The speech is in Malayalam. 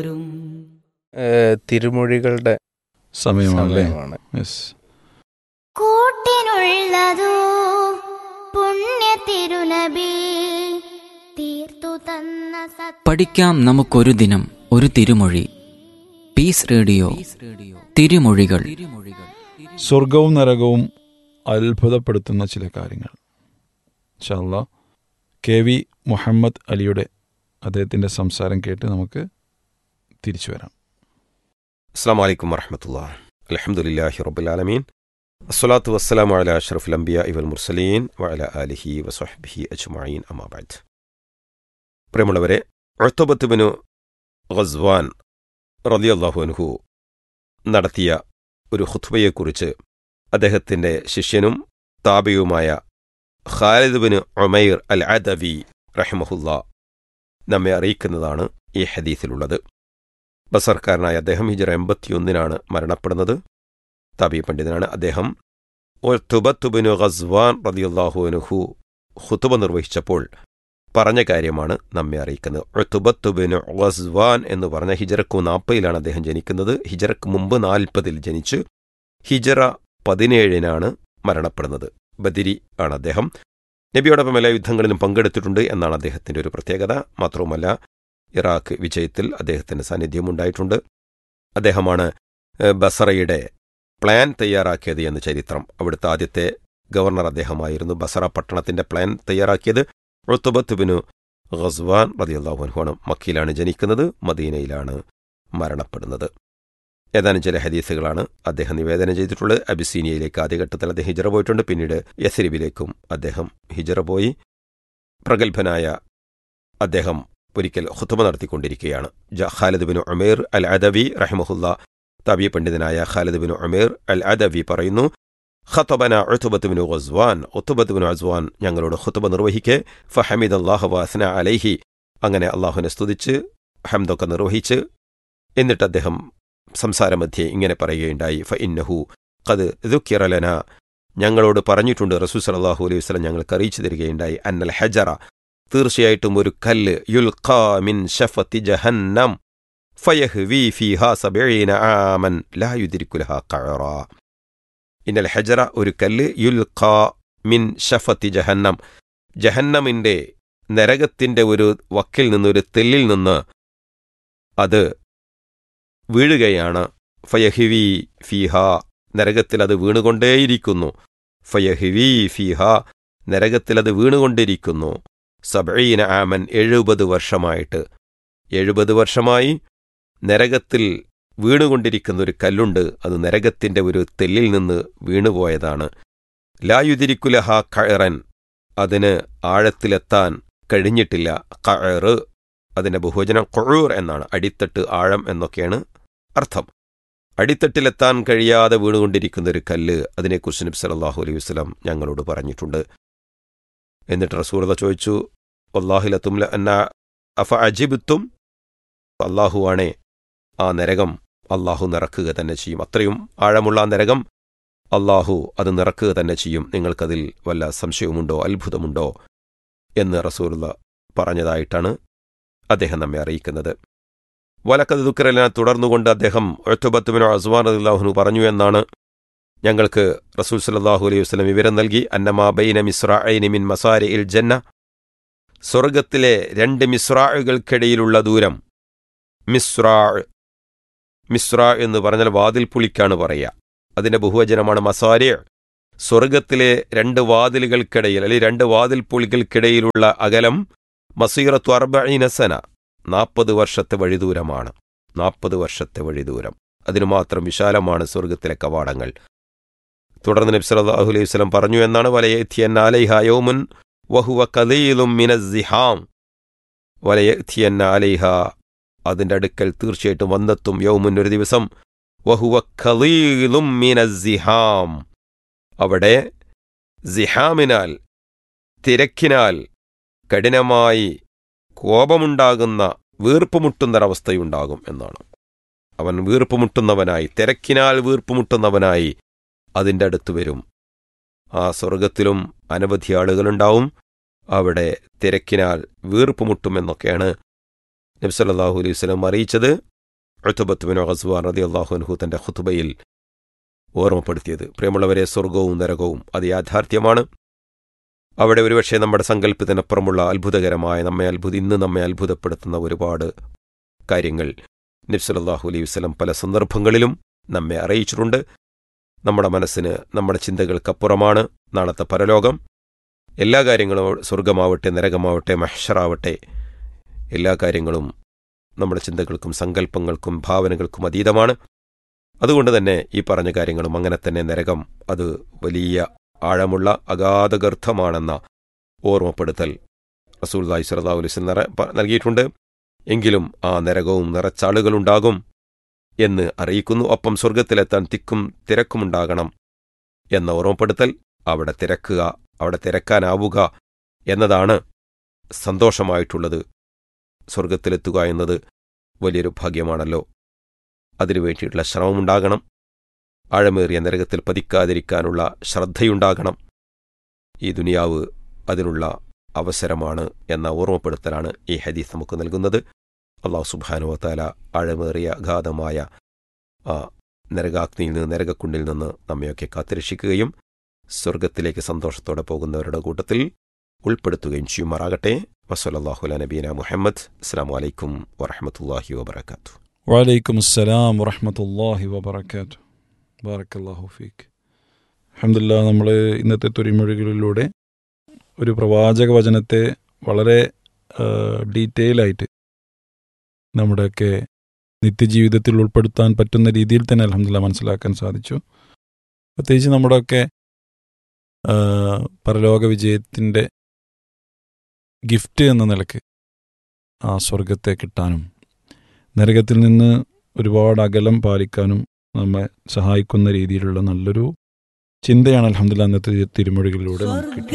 ഏഹ്, തിരുമൊഴികളുടെ സമയമാണല്ലേ സമയമാണ് യെസ് കൂട്ടിനുള്ളതോ പുണ്യ തിരുനബി തീർത്തു തന്ന സത്യ പഠിക്കാം നമുക്കൊരു ദിനം ഒരു തിരുമൊഴി പീസ് റേഡിയോ തിരുമൊഴികൾ സ്വർഗവും നരകവും അത്ഭുതപ്പെടുത്തുന്ന ചില കാര്യങ്ങൾ ഇൻഷാല്ല കെ വി മുഹമ്മദ് അലിയുടെ അദ്ദേഹത്തിൻ്റെ സംസാരം കേട്ട് നമുക്ക് തിരിച്ചു വരാം അസ്സാം വലൈക്കും വറഹമത്തുള്ള അലഹമുല്ലാഹി റബുലാലമീൻ അസ്സലാത്തു വസ്സലാമു അല അഷ്റഫുൽ അംബിയ ഇവൽ മുർസലീൻ വഅല ആലിഹി വസ്വഹ്ബിഹി അജ്മഈൻ അമാബാദ് പ്രിയമുള്ളവരെ ഒഴുത്തബത്തുബിനു ഗസ്വാൻ റളിയല്ലാഹു അൻഹു നടത്തിയ ഒരു ഖുത്ബയെക്കുറിച്ച് അദ്ദേഹത്തിൻ്റെ ശിഷ്യനും താബിയുമായ Khalid bin Umair al Adawi റഹിമഹുല്ല നമ്മെ അറിയിക്കുന്നതാണ് ഈ ഹദീസിലുള്ളത് ബസർക്കാരനായ അദ്ദേഹം ഹിജറ എൺപത്തിയൊന്നിനാണ് മരണപ്പെടുന്നത് താബി പണ്ഡിതനാണ് അദ്ദേഹം തുബത്തുബിനു ഖസ്വാൻ റതിയുല്ലാഹുനുഹു ഹുത്തുബ നിർവഹിച്ചപ്പോൾ പറഞ്ഞ കാര്യമാണ് നമ്മെ അറിയിക്കുന്നത് തുബത്തുബിനു ഖസ്വാൻ എന്ന് പറഞ്ഞ ഹിജറക്ക് നാൽപ്പതിലാണ് അദ്ദേഹം ജനിക്കുന്നത് ഹിജറക്ക് മുമ്പ് നാൽപ്പതിൽ ജനിച്ച് ഹിജറ പതിനേഴിനാണ് മരണപ്പെടുന്നത് ബദിരി ആണ് അദ്ദേഹം നബിയോടൊപ്പം എല്ലാ യുദ്ധങ്ങളിലും പങ്കെടുത്തിട്ടുണ്ട് എന്നാണ് അദ്ദേഹത്തിന്റെ ഒരു പ്രത്യേകത മാത്രവുമല്ല ഇറാഖ് വിജയത്തിൽ അദ്ദേഹത്തിന്റെ സാന്നിധ്യം ഉണ്ടായിട്ടുണ്ട് അദ്ദേഹമാണ് ഏഹ്, ബസറയുടെ പ്ലാൻ തയ്യാറാക്കിയത് എന്ന് ചരിത്രം അവിടുത്തെ ആദ്യത്തെ ഗവർണർ അദ്ദേഹമായിരുന്നു ബസറ പട്ടണത്തിന്റെ പ്ലാൻ തയ്യാറാക്കിയത് റുത്തുബത്ത് ബിനു ഖസ്വാൻ റതിയുള്ളാഹുൻഹുവാണ് മക്കയിലാണ് ജനിക്കുന്നത് മദീനയിലാണ് മരണപ്പെടുന്നത് ഏതാനും ചില ഹദീസുകളാണ് അദ്ദേഹം നിവേദനം ചെയ്തിട്ടുള്ളത് അബിസീനിയയിലേക്ക് ആദ്യഘട്ടത്തിൽ അദ്ദേഹം ഹിജറ പോയിട്ടുണ്ട് പിന്നീട് യസരിബിലേക്കും അദ്ദേഹം ഹിജറ പോയി പ്രഗത്ഭനായ അദ്ദേഹം ഒരിക്കൽ ഹുത്തുബ നടത്തിക്കൊണ്ടിരിക്കുകയാണ് ജ- Khalid bin Umair al Adawi റഹിമഹുല്ല തബി പണ്ഡിതനായ Khalid bin Umair al Adawi പറയുന്നു ഖത്തബന Utbah bin Ghazwan Utbah bin Ghazwan ഞങ്ങളോട് ഹുത്തുബ നിർവഹിക്കെ ഫഹമീദ് അള്ളാഹു വാസന അലൈഹി അങ്ങനെ അള്ളാഹുവിനെ സ്തുതിച്ച് ഹംദൊക്കെ നിർവഹിച്ച് എന്നിട്ട് അദ്ദേഹം സംസാരമധ്യേ ഇങ്ങനെ പറയുകയുണ്ടായി ഫ ഇന്നഹു ഖദ് ദുഃഖിറലന ഞങ്ങളോട് പറഞ്ഞിട്ടുണ്ട് റസൂൽ സല്ലല്ലാഹു അലൈഹി വസല്ലം ഞങ്ങൾക്ക് അറിയിച്ചു തരികയുണ്ടായി അന്നൽ ഹജറ തീർച്ചയായിട്ടും ഒരു കല്ല് യുൽഖാ മിൻ ഷഫത്തി ജഹന്നം ഫയഹ്വി ഫീഹാ സബഈന ആമൻ ലാ യുദ്രിക്കുലഹാ ഖഅറ ഇന്നൽ ഹജറ ഒരു കല്ല് യുൽഖാ മിൻ ഷഫത്തി ജഹന്നം ജഹന്നമിന്റെ നരകത്തിന്റെ ഒരു വക്കിൽ നിന്ന് ഒരു തെല്ലിൽ നിന്ന് അത് വീഴുകയാണ് ഫയഹിവി ഫീഹ നരകത്തിൽ അത് വീണുകൊണ്ടേയിരിക്കുന്നു ഫയഹിവി ഫീഹ നരകത്തിൽ അത് വീണുകൊണ്ടിരിക്കുന്നു സബഈന ആമൻ എഴുപത് വർഷമായിട്ട് എഴുപത് വർഷമായി നരകത്തിൽ വീണുകൊണ്ടിരിക്കുന്ന ഒരു കല്ലുണ്ട് അത് നരകത്തിന്റെ ഒരു തെല്ലിൽ നിന്ന് വീണുപോയതാണ് ലായുതിരിക്കുലഹ കഴറൻ അതിന് ആഴത്തിലെത്താൻ കഴിഞ്ഞിട്ടില്ല കഴറ് അതിന്റെ ബഹുവചനം കൊഴൂർ എന്നാണ് അടിത്തട്ട് ആഴം എന്നൊക്കെയാണ് അർത്ഥം അടിത്തട്ടിലെത്താൻ കഴിയാതെ വീണുകൊണ്ടിരിക്കുന്ന ഒരു കല്ല് അതിനെക്കുറിച്ച് നബി സല്ലല്ലാഹു അലൈഹി വസല്ലം ഞങ്ങളോട് പറഞ്ഞിട്ടുണ്ട് എന്നിട്ട് റസൂർദ ചോദിച്ചു അള്ളാഹിലത്തും അന്ന അഫ അജിബുത്തും അള്ളാഹുവാണേ ആ നരകം അള്ളാഹു നിറക്കുക തന്നെ ചെയ്യും അത്രയും ആഴമുള്ള ആ നരകം അള്ളാഹു അത് നിറക്കുക തന്നെ ചെയ്യും നിങ്ങൾക്കതിൽ വല്ല സംശയവുമുണ്ടോ അത്ഭുതമുണ്ടോ എന്ന് റസൂലുള്ള പറഞ്ഞതായിട്ടാണ് അദ്ദേഹം നമ്മെ അറിയിക്കുന്നത് വലക്കത് ദുഃഖരലിനെ തുടർന്നുകൊണ്ട് അദ്ദേഹം ഒറ്റബത്തുബിനോ അസ്വാൻ അള്ളാഹുനു പറഞ്ഞു എന്നാണ് ഞങ്ങൾക്ക് റസൂൽ സല്ലല്ലാഹു അലൈഹി വസല്ലം വിവരം നൽകി അന്നമാ ബൈന മിസ്രാഇനി മിൻ മസാരി ഇൽ ജന്ന സ്വർഗത്തിലെ രണ്ട് മിസ്രാഴുകൾക്കിടയിലുള്ള ദൂരം മിസ്രാ മിസ്ര എന്ന് പറഞ്ഞാൽ വാതിൽ പുളിക്കാണ് പറയുക അതിന്റെ ബഹുവചനമാണ് മസാരിയ സ്വർഗത്തിലെ രണ്ട് വാതിലുകൾക്കിടയിൽ അല്ലെങ്കിൽ രണ്ട് വാതിൽ പുളികൾക്കിടയിലുള്ള അകലം മസീറത്തു അർബീനസന നാൽപ്പത് വർഷത്തെ വഴിദൂരമാണ് നാൽപ്പത് വർഷത്തെ വഴിദൂരം അതിനു മാത്രം വിശാലമാണ് സ്വർഗത്തിലെ കവാടങ്ങൾ തുടർന്ന് നബി സല്ലല്ലാഹു അലൈഹി വസല്ലം പറഞ്ഞു എന്നാണ് വലയത്തിയൻ അലൈഹ യൗമുൻ വഹുവ കലീലും മിനസ്സിഹാം വലയത്തിയൻ അലൈഹ അതിന്റെ അടുക്കൽ തീർച്ചയായിട്ടും വന്നെത്തും യൗമുൻ ഒരു ദിവസം വഹുവ ഖലീലും മിനസ്സിഹാം അവിടെ സിഹാമിനാൽ തിരക്കിനാൽ കഠിനമായി കോപമുണ്ടാകുന്ന വീർപ്പുമുട്ടുന്നൊരവസ്ഥയുണ്ടാകും എന്നാണ് അവൻ വീർപ്പുമുട്ടുന്നവനായി തിരക്കിനാൽ വീർപ്പുമുട്ടുന്നവനായി അതിൻ്റെ അടുത്ത് വരും ആ സ്വർഗത്തിലും അനവധി ആളുകളുണ്ടാവും അവിടെ തിരക്കിനാൽ വീർപ്പുമുട്ടുമെന്നൊക്കെയാണ് നബ്സല്ലാഹു അലൈഹി വസല്ലം അറിയിച്ചത് എഴുത്തുബത്തുബിനോ ഖസ്വാൻ റതി അള്ളാഹുൻഹു തൻ്റെ ഖുത്തുബയിൽ ഓർമ്മപ്പെടുത്തിയത് പ്രിയമുള്ളവരെ സ്വർഗവും നരകവും അത് യാഥാർത്ഥ്യമാണ് അവിടെ ഒരുപക്ഷെ നമ്മുടെ സങ്കല്പത്തിനപ്പുറമുള്ള അത്ഭുതകരമായ നമ്മെ അത്ഭുത ഇന്ന് നമ്മെ അത്ഭുതപ്പെടുത്തുന്ന ഒരുപാട് കാര്യങ്ങൾ നബ്സലല്ലാഹു അലൈഹി വസ്ലം പല സന്ദർഭങ്ങളിലും നമ്മെ അറിയിച്ചിട്ടുണ്ട് നമ്മുടെ മനസ്സിന് നമ്മുടെ ചിന്തകൾക്കപ്പുറമാണ് നാളത്തെ പരലോകം എല്ലാ കാര്യങ്ങളും സ്വർഗമാവട്ടെ നരകമാവട്ടെ മഹ്ഷറാവട്ടെ എല്ലാ കാര്യങ്ങളും നമ്മുടെ ചിന്തകൾക്കും സങ്കല്പങ്ങൾക്കും ഭാവനകൾക്കും അതീതമാണ് അതുകൊണ്ട് തന്നെ ഈ പറഞ്ഞ കാര്യങ്ങളും അങ്ങനെ തന്നെ നരകം അത് വലിയ ആഴമുള്ള അഗാധഗർഭമാണെന്ന ഓർമ്മപ്പെടുത്തൽ റസൂൽദായി സറദാ ഉലിസ് നൽകിയിട്ടുണ്ട് എങ്കിലും ആ നരകവും നിറച്ചാളുകളുണ്ടാകും എന്ന് അറിയിക്കുന്നു ഒപ്പം സ്വർഗത്തിലെത്താൻ തിക്കും തിരക്കുമുണ്ടാകണം എന്ന ഓർമ്മപ്പെടുത്തൽ അവിടെ തിരക്കുക അവിടെ തിരക്കാനാവുക എന്നതാണ് സന്തോഷമായിട്ടുള്ളത് സ്വർഗത്തിലെത്തുക എന്നത് വലിയൊരു ഭാഗ്യമാണല്ലോ അതിനുവേണ്ടിയിട്ടുള്ള ശ്രമമുണ്ടാകണം ആഴമേറിയ നരകത്തിൽ പതിക്കാതിരിക്കാനുള്ള ശ്രദ്ധയുണ്ടാകണം ഈ ദുനിയാവ് അതിനുള്ള അവസരമാണ് എന്ന ഓർമ്മപ്പെടുത്തലാണ് ഈ ഹദീസ് നമുക്ക് നൽകുന്നത് അള്ളാഹു സുബാനുവത്താല ആഴമേറിയ അഗാധമായ ആ നരകാഗ്നിയിൽ നിന്ന് നരകക്കുണ്ടിൽ നിന്ന് നമ്മയൊക്കെ കാത്തിരക്ഷിക്കുകയും സ്വർഗത്തിലേക്ക് സന്തോഷത്തോടെ പോകുന്നവരുടെ കൂട്ടത്തിൽ ഉൾപ്പെടുത്തുകയും ചെയ്യുമാറാകട്ടെ വസ്വലല്ലാഹു അല നബീന മുഹമ്മദ് അസ്സാം വലൈക്കും വറഹമത്തല്ലാഹി വബർക്കാത്തു വലൈക്കും അസ്സലാം വറഹമത്തല്ലാഹി വബർക്കാത്തു ബാറക്കല്ലാഹു ഫീക്ക് അഹമ്മദില്ല നമ്മൾ ഇന്നത്തെ തൊരിമൊഴികളിലൂടെ ഒരു പ്രവാചക വചനത്തെ വളരെ ഡീറ്റെയിൽ ആയിട്ട് നമ്മുടെയൊക്കെ നിത്യജീവിതത്തിൽ ഉൾപ്പെടുത്താൻ പറ്റുന്ന രീതിയിൽ തന്നെ അലഹമില്ല മനസ്സിലാക്കാൻ സാധിച്ചു പ്രത്യേകിച്ച് നമ്മുടെയൊക്കെ ആ, പരലോക വിജയത്തിൻ്റെ ഗിഫ്റ്റ് എന്ന നിലക്ക് ആ സ്വർഗത്തെ കിട്ടാനും നരകത്തിൽ നിന്ന് ഒരുപാട് അകലം പാലിക്കാനും നമ്മെ സഹായിക്കുന്ന രീതിയിലുള്ള നല്ലൊരു ചിന്തയാണ് അലഹമില്ല അന്നത്തെ തിരുമൊഴികളിലൂടെ നമുക്ക് കിട്ടിയത്